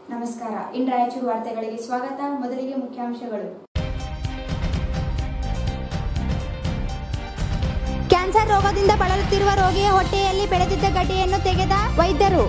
ನಮಸ್ಕಾರ ಇನ್ ರಾಯಚೂರು ವಾರ್ತೆಗಳಿಗೆ ಸ್ವಾಗತ ಮೊದಲಿಗೆ ಮುಖ್ಯಾಂಶಗಳು ಕ್ಯಾನ್ಸರ್ ರೋಗದಿಂದ ಬಳಲುತ್ತಿರುವ ರೋಗಿಯ ಹೊಟ್ಟೆಯಲ್ಲಿ ಬೆಳೆದಿದ್ದ ಗಡ್ಡೆಯನ್ನು ತೆಗೆದ ವೈದ್ಯರು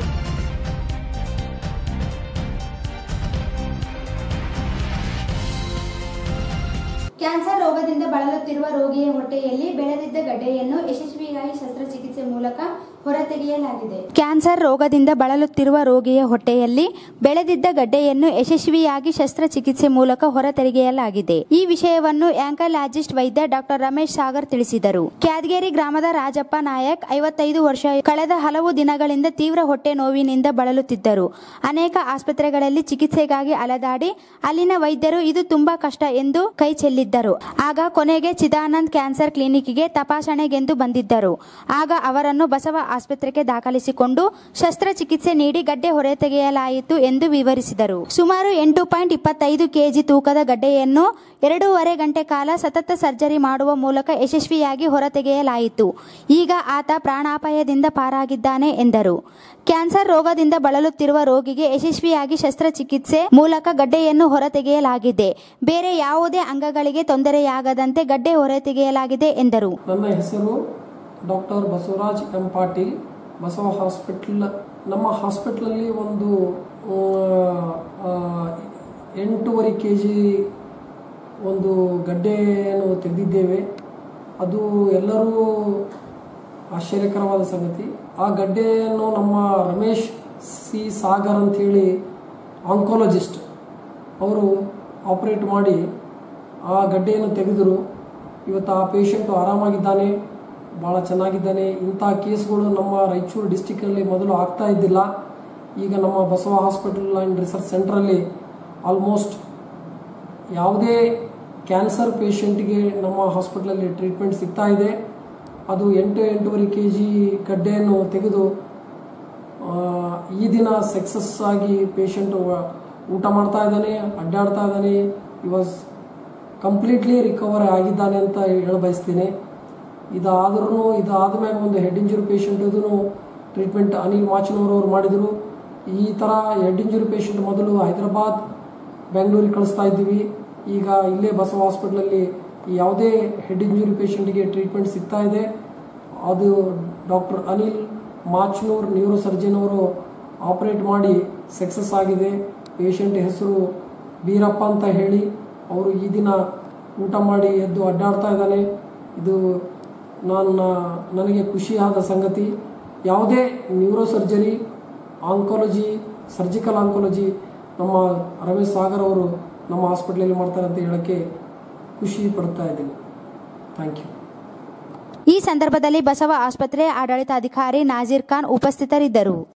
ಕ್ಯಾನ್ಸರ್ ರೋಗದಿಂದ ಬಳಲುತ್ತಿರುವ ರೋಗಿಯ ಹೊಟ್ಟೆಯಲ್ಲಿ ಬೆಳೆದಿದ್ದ ಗಡ್ಡೆಯನ್ನು ಯಶಸ್ವಿಯಾಗಿ ಶಸ್ತ್ರಚಿಕಿತ್ಸೆ ಮೂಲಕ ಹೊರತೆಗೆಯಲಾಗಿದೆ ಕ್ಯಾನ್ಸರ್ ರೋಗದಿಂದ ಬಳಲುತ್ತಿರುವ ರೋಗಿಯ ಹೊಟ್ಟೆಯಲ್ಲಿ ಬೆಳೆದಿದ್ದ ಗಡ್ಡೆಯನ್ನು ಯಶಸ್ವಿಯಾಗಿ ಶಸ್ತ್ರಚಿಕಿತ್ಸೆ ಮೂಲಕ ಹೊರತೆಗೆಯಲಾಗಿದೆ ಈ ವಿಷಯವನ್ನು ಆಂಕಲಾಜಿಸ್ಟ್ ವೈದ್ಯ ಡಾಕ್ಟರ್ ರಮೇಶ್ ಸಾಗರ್ ತಿಳಿಸಿದರು ಕ್ಯಾದಗೇರಿ ಗ್ರಾಮದ ರಾಜಪ್ಪ ನಾಯಕ್ ಐವತ್ತೈದು ವರ್ಷ ಕಳೆದ ಹಲವು ದಿನಗಳಿಂದ ತೀವ್ರ ಹೊಟ್ಟೆ ನೋವಿನಿಂದ ಬಳಲುತ್ತಿದ್ದರು ಅನೇಕ ಆಸ್ಪತ್ರೆಗಳಲ್ಲಿ ಚಿಕಿತ್ಸೆಗಾಗಿ ಅಲೆದಾಡಿ ಅಲ್ಲಿನ ವೈದ್ಯರು ಇದು ತುಂಬಾ ಕಷ್ಟ ಎಂದು ಕೈ ಚೆಲ್ಲಿದ್ದರು ಆಗ ಕೊನೆಗೆ ಚಿದಾನಂದ್ ಕ್ಯಾನ್ಸರ್ ಕ್ಲಿನಿಕ್ಗೆ ತಪಾಸಣೆಗೆಂದು ಬಂದಿದ್ದರು ಆಗ ಅವರನ್ನು ಬಸವ ಆಸ್ಪತ್ರೆಗೆ ದಾಖಲಿಸಿಕೊಂಡು ಶಸ್ತ್ರಚಿಕಿತ್ಸೆ ನೀಡಿ ಗಡ್ಡೆ ಹೊರತೆಗೆಯಲಾಯಿತು ಎಂದು ವಿವರಿಸಿದರು ಸುಮಾರು ಎಂಟು ಪಾಯಿಂಟ್ ಇಪ್ಪತ್ತೈದು ಕೆಜಿ ತೂಕದ ಗಡ್ಡೆಯನ್ನು ಎರಡೂವರೆ ಗಂಟೆ ಕಾಲ ಸತತ ಸರ್ಜರಿ ಮಾಡುವ ಮೂಲಕ ಯಶಸ್ವಿಯಾಗಿ ಹೊರತೆಗೆಯಲಾಯಿತು ಈಗ ಆತ ಪ್ರಾಣಾಪಾಯದಿಂದ ಪಾರಾಗಿದ್ದಾನೆ ಎಂದರು ಕ್ಯಾನ್ಸರ್ ರೋಗದಿಂದ ಬಳಲುತ್ತಿರುವ ರೋಗಿಗೆ ಯಶಸ್ವಿಯಾಗಿ ಶಸ್ತ್ರಚಿಕಿತ್ಸೆ ಮೂಲಕ ಗಡ್ಡೆಯನ್ನು ಹೊರತೆಗೆಯಲಾಗಿದೆ ಬೇರೆ ಯಾವುದೇ ಅಂಗಗಳಿಗೆ ತೊಂದರೆಯಾಗದಂತೆ ಗಡ್ಡೆ ಹೊರತೆಗೆಯಲಾಗಿದೆ ಎಂದರು ನನ್ನ ಹೆಸರು doctor Basavaraj M Patil Basava hospital ನಮ್ಮ ಹಾಸ್ಪಿಟ್ಲಲ್ಲಿ ಒಂದು ಆ, ಆ, ಎಂಟೂವರೆ ಕೆ ಜಿ ಒಂದು ಗಡ್ಡೆಯನ್ನು ತೆಗೆದಿದ್ದೇವೆ ಅದು ಎಲ್ಲರೂ ಆಶ್ಚರ್ಯಕರವಾದ ಸಂಗತಿ ಆ ಗಡ್ಡೆಯನ್ನು ನಮ್ಮ ರಮೇಶ್ ಸಿ ಸಾಗರ್ ಅಂಥೇಳಿ ಆಂಕೋಲಜಿಸ್ಟ್ ಅವರು ಆಪರೇಟ್ ಮಾಡಿ ಆ ಗಡ್ಡೆಯನ್ನು ತೆಗೆದರು ಇವತ್ತು ಆ ಪೇಷಂಟು ಆರಾಮಾಗಿದ್ದಾನೆ ಭಾಳ ಚೆನ್ನಾಗಿದ್ದಾನೆ ಇಂಥ ಕೇಸ್ಗಳು ನಮ್ಮ ರಾಯಚೂರು ಡಿಸ್ಟಿಕಲ್ಲಿ ಮೊದಲು ಆಗ್ತಾ ಇದ್ದಿಲ್ಲ ಈಗ ನಮ್ಮ ಬಸವ ಹಾಸ್ಪಿಟಲ್ ಆ್ಯಂಡ್ ರಿಸರ್ಚ್ ಸೆಂಟ್ರಲ್ಲಿ ಆಲ್ಮೋಸ್ಟ್ ಯಾವುದೇ ಕ್ಯಾನ್ಸರ್ ಪೇಷಂಟ್ಗೆ ನಮ್ಮ ಹಾಸ್ಪಿಟ್ಲಲ್ಲಿ ಟ್ರೀಟ್ಮೆಂಟ್ ಸಿಗ್ತಾ ಇದೆ ಅದು ಎಂಟು ಎಂಟೂವರೆ ಕೆ ಜಿ ಗಡ್ಡೆಯನ್ನು ತೆಗೆದು ಆ, ಈ ದಿನ ಸಕ್ಸಸ್ ಆಗಿ ಪೇಷಂಟ್ ಊಟ ಮಾಡ್ತಾ ಇದ್ದಾನೆ ಅಡ್ಡಾಡ್ತಾ ಇದ್ದಾನೆ ಈ ವಾಸ್ ಕಂಪ್ಲೀಟ್ಲಿ ರಿಕವರ್ ಆಗಿದ್ದಾನೆ ಅಂತ ಹೇಳ ಬಯಸ್ತೀನಿ ಇದಾದ್ರೂ ಇದಾದ ಮ್ಯಾಗ ಒಂದು ಹೆಡ್ ಇಂಜುರಿ ಪೇಷಂಟ್ ಇದನ್ನು ಟ್ರೀಟ್ಮೆಂಟ್ ಅನಿಲ್ ಮಾಚನವ್ರವ್ರು ಮಾಡಿದರು ಈ ಥರ ಹೆಡ್ ಇಂಜುರಿ ಪೇಷಂಟ್ ಮೊದಲು ಹೈದರಾಬಾದ್ ಬೆಂಗಳೂರಿಗೆ ಕಳಿಸ್ತಾ ಇದ್ದೀವಿ ಈಗ ಇಲ್ಲೇ ಬಸವ ಹಾಸ್ಪಿಟ್ಲಲ್ಲಿ ಯಾವುದೇ ಹೆಡ್ ಇಂಜುರಿ ಪೇಷಂಟ್ಗೆ ಟ್ರೀಟ್ಮೆಂಟ್ ಸಿಗ್ತಾ ಇದೆ ಅದು doctor Anil Machnoor neuro surgeon ಅವರು ಆಪರೇಟ್ ಮಾಡಿ ಸಕ್ಸಸ್ ಆಗಿದೆ ಪೇಷಂಟ್ ಹೆಸರು ಬೀರಪ್ಪ ಅಂತ ಹೇಳಿ ಅವರು ಈ ದಿನ ಊಟ ಮಾಡಿ ಎದ್ದು ಅಡ್ಡಾಡ್ತಾ ಇದ್ದಾನೆ ಇದು ನಾನು ನನಗೆ ಖುಷಿಯಾದ ಸಂಗತಿ ಯಾವುದೇ neuro surgery oncology surgical oncology ನಮ್ಮ ರಮೇಶ್ ಸಾಗರ್ ಅವರು ನಮ್ಮ ಹಾಸ್ಪಿಟ್ಲಲ್ಲಿ ಮಾಡ್ತಾರೆ ಅಂತ ಹೇಳೋಕ್ಕೆ ಖುಷಿ ಪಡ್ತಾ ಇದ್ದೀನಿ ಥ್ಯಾಂಕ್ ಯು ಈ ಸಂದರ್ಭದಲ್ಲಿ ಬಸವ ಆಸ್ಪತ್ರೆ ಆಡಳಿತಾಧಿಕಾರಿ ನಾಜೀರ್ ಖಾನ್ ಉಪಸ್ಥಿತರಿದ್ದರು